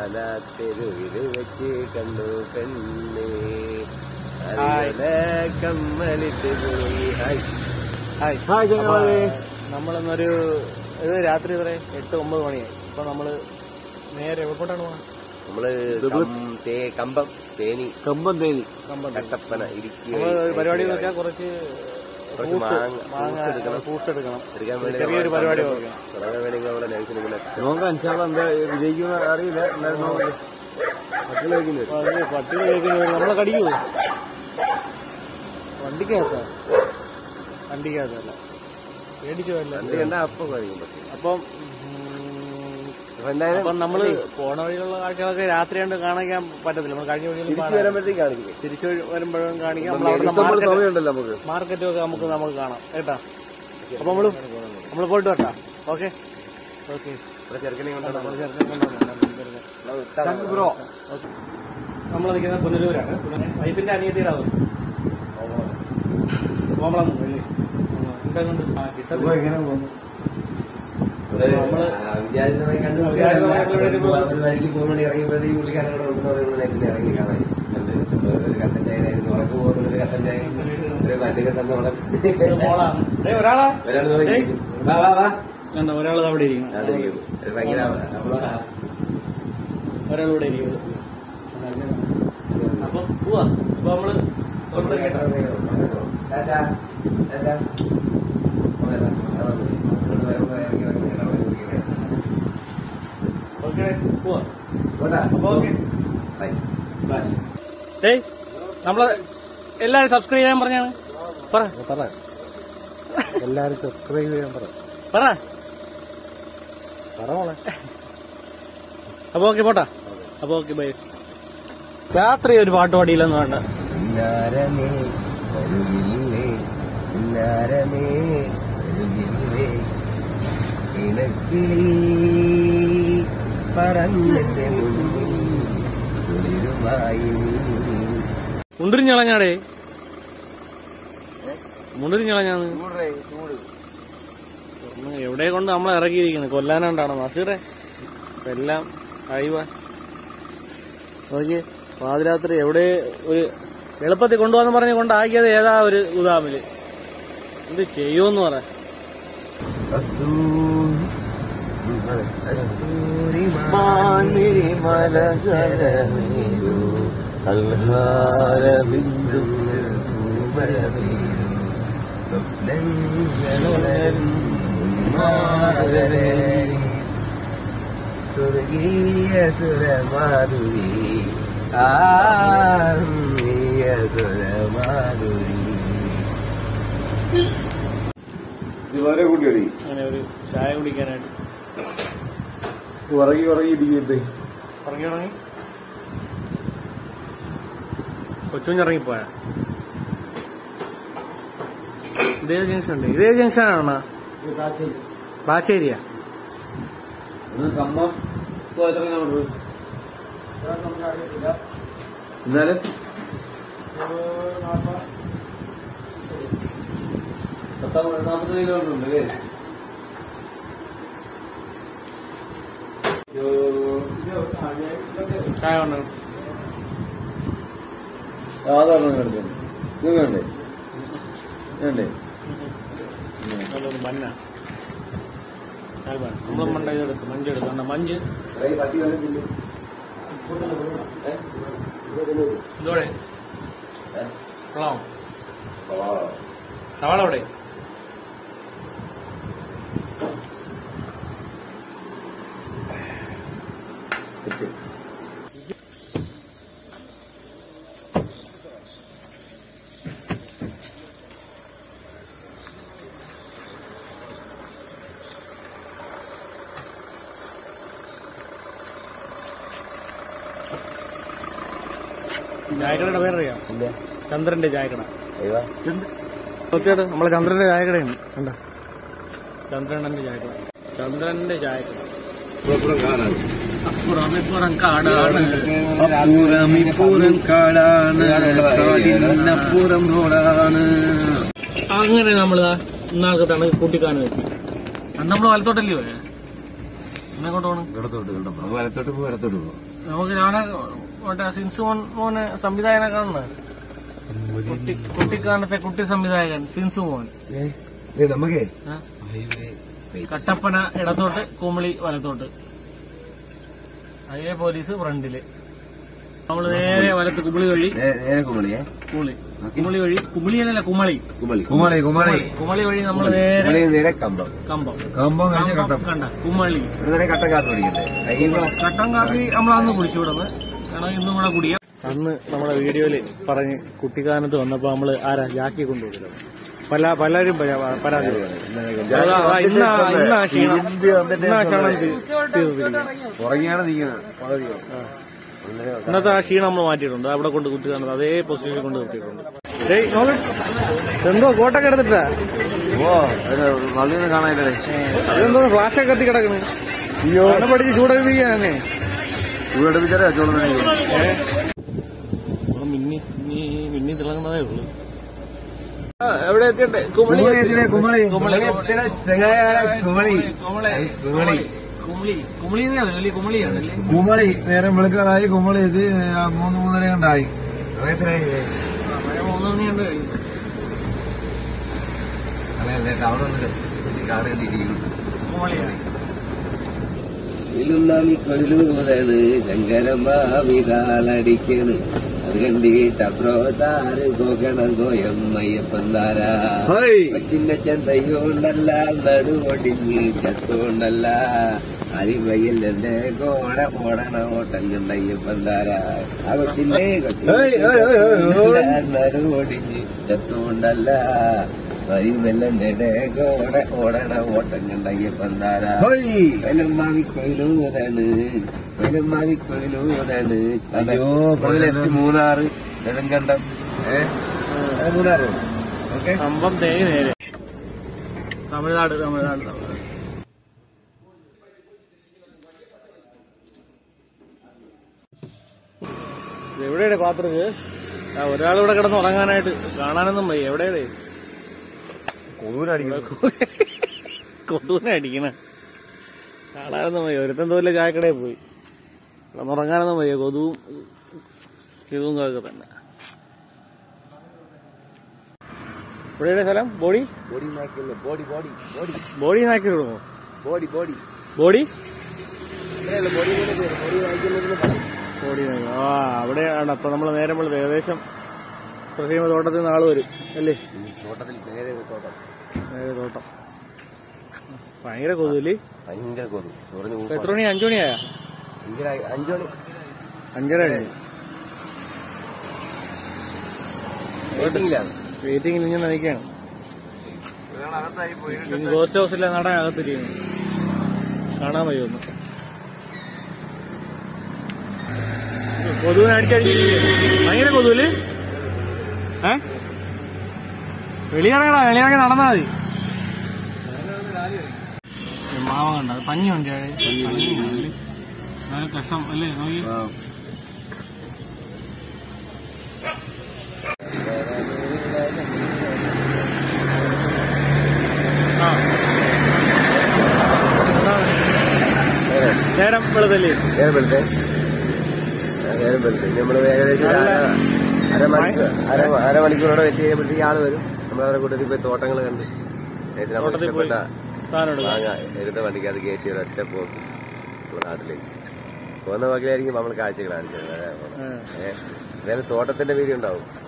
പാലാത്തെരുവിൽ വെച്ച് കണ്ടു പെണ്ണേ അതുപോലെ കമ്മലിട്ട് പോയി ഹായ് ഹായ് ഹായ് ചങ്ങാതി നമ്മളിന്നൊരു ഇത് രാത്രി വരെ എട്ട് ഒമ്പത് മണിയായി അപ്പൊ നമ്മള് നേരെ എവിടെപ്പോട്ടാണ് പോകുന്നത് നമ്മള് കം- തേ- കമ്പം തേനി കമ്പം തേനി കമ്പം കട്ടപ്പന ഇടുക്കി നമ്മള് ഒരു പരിപാടി എന്ന് വെച്ചാൽ കുറച്ച് കുറച്ച് fruits, മാങ്ങ- മാങ്ങ fruits എടുക്കണം. ഫ്രൂട്ട്സ് എടുക്കണം എടുക്കാൻ വേണ്ടി ചെറിയൊരു പരിപാടി നോക്കണം തുടങ്ങാൻ വേണ്ടി നമ്മുടെ ലൈഫിൽ ഇങ്ങനെ നോക്കാം ഇൻഷാല്ല എന്താ വിജയിക്കുന്ന അറിയില്ല എന്തായാലും നോക്കാം പട്ടിണി കഴിക്കുന്നു അപ്പൊ അത് പട്ടി കഴിക്കുന്നത് നമ്മളെ കടിക്കൂ വണ്ടിക്കകത്താ വണ്ടിക്കകത്തല്ല പേടിച്ചു അല്ല വണ്ടി കണ്ടാ അപ്പൊ കഴിയും പറ്റും അപ്പം അപ്പൊ എന്തായാലും അപ്പം നമ്മള് പോണ വഴിയിലുള്ള കാഴ്ചകളൊക്കെ രാത്രി കൊണ്ട് കാണിക്കാൻ പറ്റത്തില്ല നമ്മൾ കഴിഞ്ഞ വഴിയിൽ തിരിച്ചു വരുമ്പോഴത്തേക്ക് കാണിക്കും തിരിച്ചു വരുമ്പോഴും കാണിക്കാം നമ്മൾ അവിടെ ഇഷ്ടംപോലെ മാർക്കറ്റ് സമയമുണ്ടല്ലോ നമുക്ക് മാർക്കറ്റും ഒക്കെ നമുക്ക് നമുക്ക് കാണാം കേട്ടാ അപ്പൊ നമ്മള് നമ്മള് പോയിട്ട് വട്ടാ ഓക്കെ ഓക്കെ ഇവിടെ ചെറുക്കനെ കൊണ്ടാണ് ബ്രോ നമ്മൾ നിൽക്കുന്നത് പുനലൂരാണ് വൈഫിന്റെ അനിയത്തിയുടെ ഹൗസ് കോമളം അല്ലേ ഇവിടെ കൊണ്ട് ആ, കിസ- എങ്ങനെ പോകുന്നു നമ്മള് വിചാരിതമായി കണ്ടു വിചാരിതമായി കണ്ടു ഒരു വഴിക്ക് പോകുന്ന വേണ്ടി ഇറങ്ങിയപ്പോഴത്തേക്ക് പുള്ളിക്കാരൻ കൂടെ ഉണ്ടെന്ന് പറയുന്നത് നേരത്തെ ഇറങ്ങി കാണാൻ കണ്ട് ഒരു കട്ടൻ ചായനായിരുന്നു ഉറപ്പ് പോകുന്ന ഒരു കട്ടൻ ചായ ഒരു വണ്ടിയുടെ തന്നെ അവിടെ ഇത് മോളാണ് ഏയ് ഒരാളാ ഒരാൾ നോക്കി വാ വാ വാ കണ്ടോ ഒരാൾ അവിടെ ഇരിക്കുന്നു അവിടെ ഇരിക്കുന്നു. ഒരു ഭയങ്കര നമ്മളെ ഒരാൾ ഇവിടെ ഇരിക്കുന്നു അപ്പൊ പോവാ അപ്പൊ നമ്മള് പുറത്ത് കേട്ടോ ടാറ്റാ ടാറ്റാ ഓക്കെ പോവാ പോട്ടാ അപ്പൊ ഓക്കെ ബൈ ഏയ് നമ്മള് എല്ലാരും സബ്സ്ക്രൈബ് ചെയ്യാൻ പറഞ്ഞാണ് പറ പറ എല്ലാരും സബ്സ്ക്രൈബ് ചെയ്യാൻ പറ പറ പറ മോളെ അപ്പൊ ഓക്കെ പോട്ടാ അപ്പൊ ഓക്കെ ബൈ രാത്രി ഒരു പാട്ട് പാടിയില്ലെന്ന് വേണ്ട നാരമേ വരുകില്ലേ നാരമേ വരുകില്ലേ ഇണക്കിളി പറന്നെന്റെ മുന്നിൽ കുളിരുമായി മുണ്ടിരിഞ്ഞളഞ്ഞാടേ മുണ്ടിരിഞ്ഞളഞ്ഞാന്ന് ഒന്ന് എവിടെ കൊണ്ട് നമ്മളെ ഇറക്കിയിരിക്കുന്നത് കൊല്ലാനാണ്ടാണ് നസീറെ ഇപ്പൊ എല്ലാം കഴിവ നോക്കിയേ പാതിരാത്രി എവിടെ ഒരു എളുപ്പത്തിൽ കൊണ്ടുപോകാന്ന് പറഞ്ഞ് കൊണ്ടാക്കിയത് ഏതാ ഒരു ഉദാമില് എന്ത് ചെയ്യുമെന്ന് പറ മാൻമിഴി മലസരമേരു അൽഹാരബിന്ദു പൂമരമേരു സ്വപ്നങ്ങളുണരും ഉന്മാദരേ സ്വർഗീയ സുരമാധുരി ആത്മീയ സുരമാധുരി ഇതുവരെ കൂട്ടി വരി അങ്ങനെ ഒരു ചായ കുടിക്കാനായിട്ട് ഉറങ്ങി ഉറങ്ങി ഇരിക്കട്ടെ ഇറങ്ങി ഇറങ്ങി കൊച്ചുഞ്ഞിറങ്ങിപ്പോയാ ഇതേ ജംഗ്ഷൻ ഉണ്ട് ഇതേ ജംഗ്ഷനാണോ ബാച്ചേരിയ കമ്മം ഇപ്പൊ എത്ര കിലോമീറ്റർ എന്നാലും പത്താം നാൽപ്പത് കിലോമീറ്റർ ഉണ്ട് അല്ലേ ചായ കൊണ്ട് സാധാരണ കിടക്കുന്നു ഇത് വേണ്ടേ വേണ്ടേ നല്ലൊരു മഞ്ഞ നമ്മൾ മണ്ട ഇതെടുത്ത് മഞ്ചെടുത്ത് കണ്ട മഞ്ച് പട്ടി വന്നിട്ടില്ലേ ഇതോടെ കൊള്ളാമോ സവാള അവിടെ ചായക്കടയുടെ പേരറിയാം ഇല്ല ചന്ദ്രന്റെ ചായക്കട അയ്യോ നോക്കിയത് നമ്മളെ ചന്ദ്രന്റെ ചായക്കടയാണ് കണ്ട ചന്ദ്രന്റെ ചായക്കട ചന്ദ്രന്റെ ചായക്കട അപ്പുറം ഇപ്പുറം കാടാണ് അപ്പുറമിപ്പുറം കാടാണ് കാടിനപ്പുറം റോഡാണ് അങ്ങനെ നമ്മൾ ഇന്നാൾക്ക് തണുക്ക് കൂട്ടിക്കാനും എത്തി അന്ന് നമ്മൾ വലത്തോട്ടല്ലേ പോയാ എന്നെക്കൊണ്ട് പോകണം ഇടത്തോട്ട് കണ്ടപ്പോ വലത്തോട്ട് പോ ഇടത്തോട്ട് പോ നമുക്ക് ഞാനെ മറ്റേ സിൻസു മോൻ മോന് സംവിധായകനെ കാണുന്നത് കുട്ടി കുട്ടിക്കാലത്തെ കുട്ടി സംവിധായകൻ സിൻസു മോൻ നമുക്കേ ആ? കട്ടപ്പന ഇടത്തോട്ട് കുമിളി വലത്തോട്ട് അതേ പോലീസ് ഫ്രണ്ടില് നമ്മള് നേരെ വലത്ത് കുമിളി വഴി നേരെ കുമളിയേ കുമിളി കുമിളി വഴി കുമിളിയല്ല കുമളി കുമളി കുമളി കുമളി കുമളി വഴി നമ്മൾ നേരെ കുമളി നേരെ കമ്പം കമ്പം കമ്പം കഴിഞ്ഞ് കമ്പം കട്ടപ്പന കണ്ട കുമളി ഇവിടെ നേരെ കട്ടൻ കാത്ത് പിടിക്കണ്ടേ അയ്യോ കട്ടൻ കാപ്പി നമ്മൾ അന്ന് കുടിച്ചു വിടുന്നത് കാരണം ഇന്നും കൂടെ കുടിയാം അന്ന് നമ്മുടെ വീഡിയോയില് പറഞ്ഞ് കുട്ടിക്കാനത്ത് വന്നപ്പോ നമ്മള് ആരാ ജാക്കി കൊണ്ടുപോകില്ല പല പലരും പരാ- പരാതി അതാ, അതാ, ഇന്നാ ഇന്നാ ക്ഷീണം ഇന്നാ ക്ഷീണം തീ- തീർന്നിരിക്കുന്നു. ഉറങ്ങിയാണ് നിൽക്കുന്നത് പകുതി ഇന്നത്തെ ആ ക്ഷീണം നമ്മൾ മാറ്റിയിട്ടുണ്ട് അവിടെ കൊണ്ട് കുട്ടിക്കാനത്ത് അതേ പൊസിഷനിൽ കൊണ്ട് നിർത്തിയിട്ടുണ്ട് ഡേയ്, നോക്ക്. എന്തോ കോട്ടൊക്കെ എടുത്തിട്ടാ ഓ നല്ലൊന്നും കാണാനില്ലേ അതെന്തോ ഫ്ലാഷൊക്കെ കത്തി കിടക്കുന്നു അവിടെ പഠിച്ച് ചൂടൊക്കെ ഇവിടെ വിചാരം ചോളം മിന്നി മിന്നി മിന്നി തിളങ്ങുന്നതേ ഉള്ളൂ എവിടെ എത്തിയട്ടെ കുമളി കുമളി കുമളി ചെങ്ങായ കുമളി കുമളി കുമളി കുമളി കുമളി വലിയ കുമളിയാണല്ലേ കുമളി നേരം വെളുക്കാറായി കുമളി ഇത് മൂന്ന് മൂന്നര കണ്ടായി മൂന്ന് മണിയുണ്ട് കഴിഞ്ഞു അങ്ങനല്ലേ ടൗൺ ഒന്ന് കാണേണ്ടിയിരിക്കുന്നു കുമളിയാണ് ഇലുന്നാമി കൊല്ലൂതാണ് ശങ്കരമാവിതാളടിക്കണ് അത് കണ്ടിട്ട് അപ്രോതാറ് പോകണം കോയമ്മയ്യപ്പന്താര കൊച്ചിന്റെ തയ്യോണ്ടല്ല നടുവൊടിഞ്ഞ് ചത്തോണ്ടല്ല അരിമയിൽ എന്റെ കോട ഓടണ ഓട്ടം കണ്ടയ്യപ്പന്താര ആ കൊച്ചിന്റെ കൊച്ചിന്റെ നടുവൊടിഞ്ഞ് ചത്തോണ്ടല്ല അരിമല്ലെന്റെ കോട ഓടണ ഓട്ടം കണ്ടയ്യപ്പന്താര വെലമ്മാവി കൊയിലൂതാണ് വെലമ്മാവി കൊയിലൂതാണ് അയ്യോ, ലെഫ്റ്റ് മൂന്നാറ് നെടുങ്കണ്ടം ഏഹ് മൂന്നാറ് ഓക്കെ കമ്പം തേങ്ങ നേരെ തമിഴ്നാട് തമിഴ്നാട് തമിഴ്നാട് ഇത് എവിടെയാണ് പാത്രക്ക് ആ ഒരാളിവിടെ കിടന്ന് ഉറങ്ങാനായിട്ട് കാണാനൊന്നും വയ്യ എവിടെയാണ് കൊതുവിനെ അടിക്കണ കാണാനൊന്നും വയ്യ ഒരുത്തൻ തോലെ ചായക്കടയിൽ പോയി കിടന്നുറങ്ങാനൊന്നും വയ്യ കൊതുവും ഇതും കാക്ക തന്നെ എവിടെയാണ് സ്ഥലം ബോഡി ബോഡി നാക്കില്ല ബോഡി ബോഡി ബോഡി ബോഡി നാക്കി വിടുമോ ബോഡി ബോഡി ബോഡി ബോഡി ബോഡി നാക്കില്ലെന്ന് പറയും ബോഡി നാക്കി ആ അവിടെയാണ് അപ്പൊ നമ്മൾ നേരം വെളുത്ത് ഏകദേശം കൃഷിമ തോട്ടത്തിൽ നിന്ന് ആള് വരും അല്ലേ തോട്ടത്തിൽ നേരെ തോട്ടം നേരെ തോട്ടം ഭയങ്കര കൊതുകല്ലേ ഭയങ്കര കൊതു ചൊറിഞ്ഞു ഇപ്പൊ എത്ര മണി അഞ്ചു മണിയായ ഭയങ്കര അഞ്ചു മണി അഞ്ചര കഴിഞ്ഞു വെയിറ്റിംഗിലാണ് വെയിറ്റിംഗിൽ ഇങ്ങനെ നയിക്കാണ് അകത്തായി പോയി ഇനി ഗോസ്റ്റ് ഹൗസിലെ നട അകത്തിരിക്കുന്നു കാണാൻ വയ്യ ഒന്ന് കൊതുവിനെ അടിച്ചടിച്ചിരിക്കുന്നു ഭയങ്കര കൊതുവില് ഏ വെളിയിറങ്ങടാ വെളിയിറങ്ങി നടന്നാ മതി മാവ കണ്ട അത് പഞ്ഞിയുണ്ട് പഞ്ഞി നല്ല കഷ്ടം അല്ലേ നോക്കി ആ നേരം വെളുതല്ലേ നേരം വെളുത്തേ നേരം വെളുത്തേ നമ്മള് ഏകദേശം ഒരു അര- അരമണിക്കൂർ അര- അരമണിക്കൂറോടെ വെച്ച് കഴിയുമ്പോഴത്തേക്ക് ആള് വരും നമ്മളവരെ കൂട്ടത്തിൽ പോയി തോട്ടങ്ങൾ കണ്ട് ഏത് നമുക്ക് തോട്ടത്തിൽ പോയി ഇഷ്ടപ്പെട്ട സാധനം എടുക്കാം മാങ്ങ എടുത്ത വണ്ടിക്ക് അത് കയറ്റി ഒരൊറ്റ പോക്ക് നമ്മുടെ നാട്ടിലേക്ക് പോകുന്ന വകയിലായിരിക്കും നമ്മൾ കാഴ്ചകൾ കാണിച്ചത് ഏ. ഏഹ് എന്തായാലും തോട്ടത്തിന്റെ വീഡിയോ ഉണ്ടാവും